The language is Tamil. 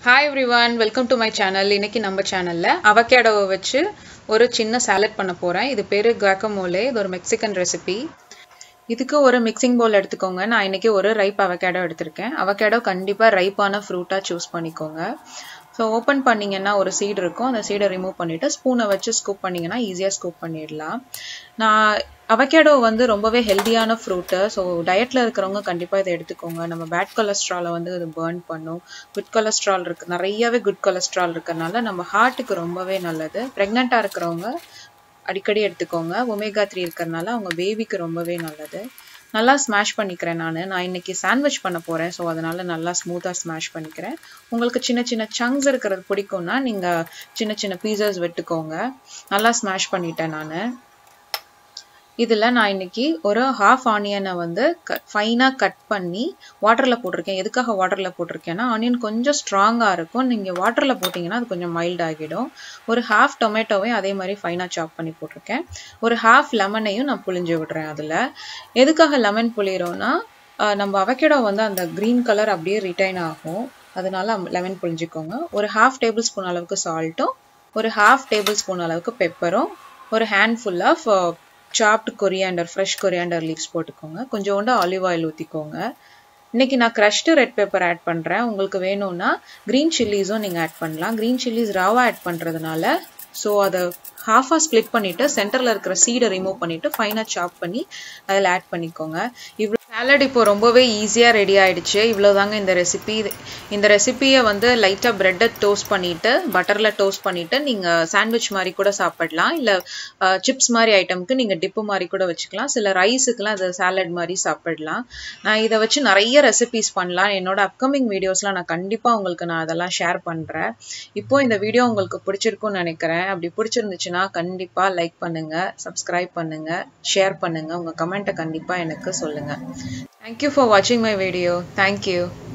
Hi everyone welcome to my channel இன்னைக்கு நம்ம சேனல்ல அவகேடோவை வச்சு ஒரு சின்ன சாலட் பண்ண போறேன் இது பேரு guacamole இது ஒரு மெக்சிகன் ரெசிபி இதுக்கு ஒரு மிக்சிங் பவுல் எடுத்துக்கோங்க நான் இன்னைக்கு ஒரு ரைப் அவகேடோ எடுத்திருக்கேன் அவகேடோ கண்டிப்பா ரைப்பான ஃப்ரூட்டா சூஸ் பண்ணிக்கோங்க ஸோ ஓப்பன் பண்ணீங்கன்னா ஒரு சீடு இருக்கும் அந்த சீடை ரிமூவ் பண்ணிட்டு ஸ்பூனை வச்சு ஸ்கூப் பண்ணீங்கன்னா ஈஸியாக ஸ்கூப் பண்ணிடலாம் நான் அவகேடோ வந்து ரொம்பவே ஹெல்தியான ஃப்ரூட்டு ஸோ டயட்டில் இருக்கிறவங்க கண்டிப்பாக இதை எடுத்துக்கோங்க நம்ம பேட் கொலஸ்ட்ராலை வந்து இது பேர்ன் பண்ணும் குட் கொலஸ்ட்ரால் இருக்கு நிறையவே குட் கொலஸ்ட்ரால் இருக்கிறனால நம்ம ஹார்ட்டுக்கு ரொம்பவே நல்லது ப்ரெக்னெண்ட்டாக இருக்கிறவங்க அடிக்கடி எடுத்துக்கோங்க ஒமேகா த்ரீ இருக்கிறனால அவங்க பேபிக்கு ரொம்பவே நல்லது நல்லா ஸ்மாஷ் பண்ணிக்கிறேன் நான் நான் இன்னைக்கு சாண்ட்விச் பண்ண போகிறேன் ஸோ அதனால நல்லா ஸ்மூத்தாக ஸ்மாஷ் பண்ணிக்கிறேன் உங்களுக்கு சின்ன சின்ன சங்ஸ் இருக்கிறது பிடிக்கும்னா நீங்கள் சின்ன சின்ன பீஸாஸ் வெட்டுக்கோங்க நல்லா ஸ்மாஷ் பண்ணிட்டேன் நான் இதில் நான் இன்னைக்கு ஒரு ஹாஃப் ஆனியனை வந்து க ஃபைனாக கட் பண்ணி வாட்டரில் போட்டிருக்கேன் எதுக்காக வாட்டரில் போட்டிருக்கேன்னா ஆனியன் கொஞ்சம் ஸ்ட்ராங்காக இருக்கும் நீங்கள் வாட்டரில் போட்டிங்கன்னா அது கொஞ்சம் மைல்ட் ஆகிடும் ஒரு ஹாஃப் டொமேட்டோவையும் அதே மாதிரி ஃபைனாக சாப் பண்ணி போட்டிருக்கேன் ஒரு ஹாஃப் லெமனையும் நான் புளிஞ்சு விடுறேன் அதில் எதுக்காக லெமன் புளிகிறோன்னா நம்ம அவக்கேடோ வந்து அந்த க்ரீன் கலர் அப்படியே ரிட்டைன் ஆகும் அதனால லெமன் புளிஞ்சிக்கோங்க ஒரு ஹாஃப் டேபிள் ஸ்பூன் அளவுக்கு சால்ட்டும் ஒரு ஹாஃப் டேபிள் ஸ்பூன் அளவுக்கு பெப்பரும் ஒரு handful of chopped coriander fresh coriander leaves போட்டுக்கோங்க கொஞ்சோண்டு ஆலிவ் ஆயில் ஊற்றிக்கோங்க இன்னைக்கு நான் க்ரஷ்டு ரெட் பேப்பர் ஆட் பண்ணுறேன் உங்களுக்கு வேணும்னா க்ரீன் சில்லிஸும் நீங்கள் ஆட் பண்ணலாம் க்ரீன் சில்லிஸ் ராவா ஆட் பண்ணுறதுனால ஸோ அதை ஹாஃபாக ஸ்ப்ளிட் பண்ணிவிட்டு சென்டரில் இருக்கிற சீடை ரிமூவ் பண்ணிவிட்டு ஃபைனாக சாப் பண்ணி அதில் ஆட் பண்ணிக்கோங்க இவ்வளோ சாலட் இப்போ ரொம்பவே ஈஸியாக ரெடி ஆயிடுச்சு இவ்வளோதாங்க இந்த ரெசிபி இந்த ரெசிபியை வந்து லைட்டாக ப்ரெட்டை டோஸ்ட் பண்ணிவிட்டு பட்டரில் டோஸ்ட் பண்ணிவிட்டு நீங்கள் சாண்ட்விச் மாதிரி கூட சாப்பிடலாம் இல்லை சிப்ஸ் மாதிரி ஐட்டம்க்கு நீங்கள் டிப்பு மாதிரி கூட வச்சுக்கலாம் சில ரைஸுக்கெலாம் அது சாலட் மாதிரி சாப்பிடலாம் நான் இதை வச்சு நிறைய ரெசிபிஸ் பண்ணலாம் என்னோட அப்கமிங் வீடியோஸ்லாம் நான் கண்டிப்பாக உங்களுக்கு நான் அதெல்லாம் ஷேர் பண்ணுறேன் இப்போ இந்த வீடியோ உங்களுக்கு பிடிச்சிருக்கும்னு நினைக்கிறேன் அப்படி பிடிச்சிருந்துச்சுன்னா கண்டிப்பாக லைக் பண்ணுங்கள் சப்ஸ்கிரைப் பண்ணுங்கள் ஷேர் பண்ணுங்கள் உங்கள் கமெண்ட்டை கண்டிப்பாக எனக்கு சொல்லுங்கள் Thank you for watching my video. Thank you.